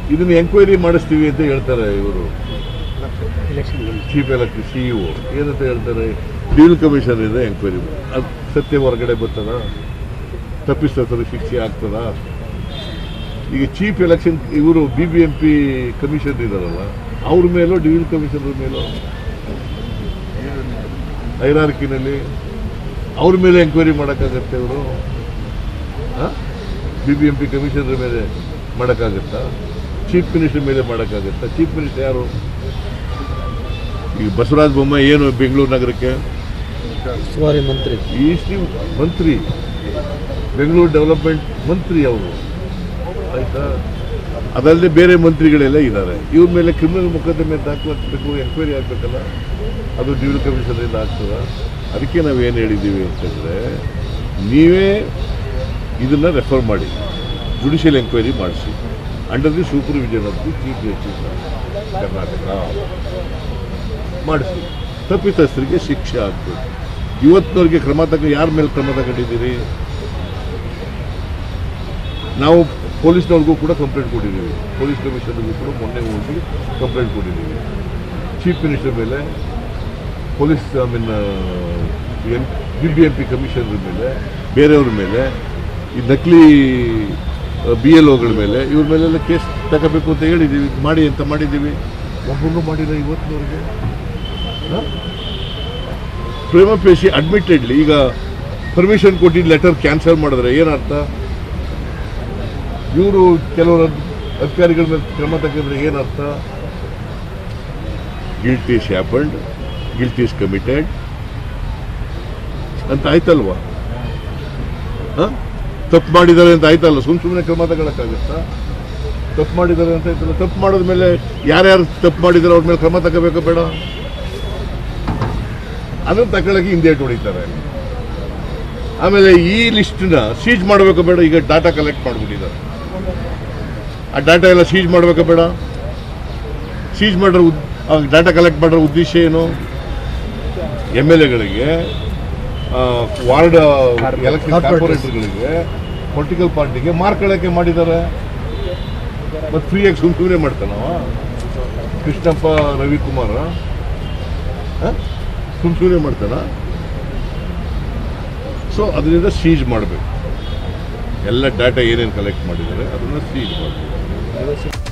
ಇದನ್ನ ಎಂಕ್ವೈರಿ ಮಾಡಿಸ್ತೀವಿ ಅಂತ ಹೇಳ್ತಾರೆ ಇವರು election chief electric CEO ಏನಂತ ಹೇಳ್ತಾರೆ ಸಿವಿಲ್ ಕಮಿಷನ್ ಇದೆ ಎಂಕ್ವೈರಿ ಅದು ಸತ್ಯ ಹೊರಗಡೆ ಬರ್ತದ ತಪ್ಪಿಸ್ತದ ಶಿಕ್ಷೆ ಆಗ್ತದ ಈಗ ಚೀಫ್ ಎಲೆಕ್ಷನ್ ಇವರು B B M P commission ಇದಾರಲ್ಲ ಅವ್ರ ಮೇಲೋ ಡಿವಿಲ್ ಕಮಿಷನರ್ ಮೇಲೋ ಹೈರಾರ್ಕಿನಲ್ಲಿ ಅವ್ರ ಮೇಲೆ ಎಂಕ್ವೈರಿ ಮಾಡೋಕ್ಕಾಗತ್ತೆ ಇವರು B B M P commissioner ಮೇಲೆ ಮಾಡೋಕ್ಕಾಗತ್ತಾ ಚೀಫ್ ಮಿನಿಸ್ಟರ್ ಮೇಲೆ ಮಾಡೋಕ್ಕಾಗತ್ತಾ ಚೀಫ್ ಮಿನಿಸ್ಟರ್ ಯಾರು ಈಗ ಬಸವರಾಜ ಬೊಮ್ಮಾಯಿ ಏನು ಬೆಂಗಳೂರು ನಗರಕ್ಕೆ ಉಸ್ತುವಾರಿ ಮಂತ್ರಿ ಈ ಶ್ರೀ ಮಂತ್ರಿ ಬೆಂಗಳೂರು ಡೆವಲಪ್ಮೆಂಟ್ ಮಂತ್ರಿ ಅವರು ಆಯ್ತಾ ಅದಲ್ಲದೆ ಬೇರೆ ಮಂತ್ರಿಗಳೆಲ್ಲ ಇದ್ದಾರೆ ಇವ್ರ ಮೇಲೆ ಕ್ರಿಮಿನಲ್ ಮೊಕದ್ದಮೆ ದಾಖಲಾಗಬೇಕು ಎಂಕ್ವೈರಿ ಆಗಬೇಕಲ್ಲ ಅದು ಡ್ಯೂಲ್ ಕಮಿಷನರಿಂದ ಆಗ್ತದ ಅದಕ್ಕೆ ನಾವು ಏನು ಹೇಳಿದ್ದೀವಿ ಅಂತಂದರೆ ನೀವೇ ಇದನ್ನು ರೆಫರ್ ಮಾಡಿ ಜುಡಿಷಿಯಲ್ ಎಂಕ್ವೈರಿ ಮಾಡಿಸಿ under the supervision of the chief justice Karnataka ಮಾಡಿಸಿ ತಪ್ಪಿತಸ್ಥರಿಗೆ ಶಿಕ್ಷೆ ಆಗ್ಬೇಕು ಇವತ್ತಿನವ್ರಿಗೆ ಕ್ರಮ ತಗ ಯಾರ ಮೇಲೆ ಕ್ರಮ ತಗೊಂಡಿದ್ದೀರಿ ನಾವು ಪೊಲೀಸ್ನವ್ರಿಗೂ ಕೂಡ ಕಂಪ್ಲೇಂಟ್ ಕೊಟ್ಟಿದ್ದೀವಿ ಪೊಲೀಸ್ ಕಮಿಷನರ್ಗೂ ಕೂಡ ಮೊನ್ನೆ ಹೋಗಿ ಕಂಪ್ಲೇಂಟ್ ಕೊಟ್ಟಿದ್ದೀವಿ ಚೀಫ್ ಮಿನಿಸ್ಟರ್ ಮೇಲೆ police I mean N B B M P commissioner ಮೇಲೆ ಬೇರೆಯವ್ರ ಮೇಲೆ ಈ ನಕಲಿ ಬಿ ಎಲ್ ಒಗಳ ಮೇಲೆ ಇವ್ರ ಮೇಲೆಲ್ಲ ಕೇಸ್ ತಗೋಬೇಕು ಅಂತ ಹೇಳಿದ್ದೀವಿ ಮಾಡಿ ಅಂತ ಮಾಡಿದ್ದೀವಿ ಒಬ್ಬರು ಮಾಡಿಲ್ಲ ಇವತ್ತಿನವ್ರಿಗೆ ಪ್ರೇಮ ಪೇಶಿ ಅಡ್ಮಿಟೆಡ್ಲಿ ಈಗ ಪರ್ಮಿಷನ್ ಕೊಟ್ಟಿದ್ದ ಲೆಟರ್ ಕ್ಯಾನ್ಸಲ್ ಮಾಡಿದ್ರೆ ಏನರ್ಥ ಇವರು ಕೆಲವರು ಅಧಿಕಾರಿಗಳ ಮೇಲೆ ಕ್ರಮ ತಗೊಂಡ್ರೆ ಏನರ್ಥ guilt is happened guilt is committed ಅಂತ ಆಯ್ತಲ್ವಾ ತಪ್ಪು ಮಾಡಿದ್ದಾರೆ ಅಂತ ಆಯ್ತಲ್ಲ ಸುಮ್ ಸುಮ್ಮನೆ ಕ್ರಮ ತಗೊಳಕ್ಕಾಗತ್ತಾ ತಪ್ಪು ಮಾಡಿದ್ದಾರೆ ಅಂತ ಆಯ್ತಲ್ಲ ತಪ್ಪು ಮಾಡಿದ್ಮೇಲೆ ಯಾರ್ಯಾರು ತಪ್ಪು ಮಾಡಿದ್ದಾರೆ ಅವ್ರ ಮೇಲೆ ಕ್ರಮ ತಗೋಬೇಕಾ ಬೇಡ ಅದನ್ನು ತಗೊಳಕ್ಕೆ ಹಿಂದೆ ಹೊಡಿತಾರೆ ಆಮೇಲೆ ಈ ಲಿಸ್ಟ್ನ ಸೀಜ್ ಮಾಡಬೇಕು ಬೇಡ ಈಗ ಡಾಟಾ ಕಲೆಕ್ಟ್ ಮಾಡಿಬಿಟ್ಟಿದ್ದಾರೆ ಆ ಡಾಟಾ ಎಲ್ಲ ಸೀಜ್ ಮಾಡಬೇಕಾ ಬೇಡ ಸೀಜ್ ಮಾಡೋ ಡಾಟಾ ಕಲೆಕ್ಟ್ ಮಾಡೋ ಉದ್ದೇಶ ಏನು ಎಮ್ ಎಲ್ ಎಗಳಿಗೆ ವಾರ್ಡ್ ಎಲೆಕ್ಷನ್ ಕಾರ್ಪೊರೇಟರ್ಗಳಿಗೆ ಪೊಲಿಟಿಕಲ್ ಪಾರ್ಟಿಗೆ ಮಾರ್ಕೊಳ್ಳೋಕ್ಕೆ ಮಾಡಿದ್ದಾರೆ ಮತ್ತು ಫ್ರೀಯಾಗಿ ಸುಮ್ ಸುಮ್ಮನೆ ಮಾಡ್ತಾನವ ಕೃಷ್ಣಪ್ಪ ರವಿಕುಮಾರ ಸುಮ್ ಸುಮ್ಮನೆ ಮಾಡ್ತಾನ ಸೊ ಅದರಿಂದ ಸೀಜ್ ಮಾಡಬೇಕು ಎಲ್ಲ ಡಾಟಾ ಏನೇನು ಕಲೆಕ್ಟ್ ಮಾಡಿದ್ದಾರೆ ಅದನ್ನು ಸೀಜ್ ಮಾಡಬೇಕು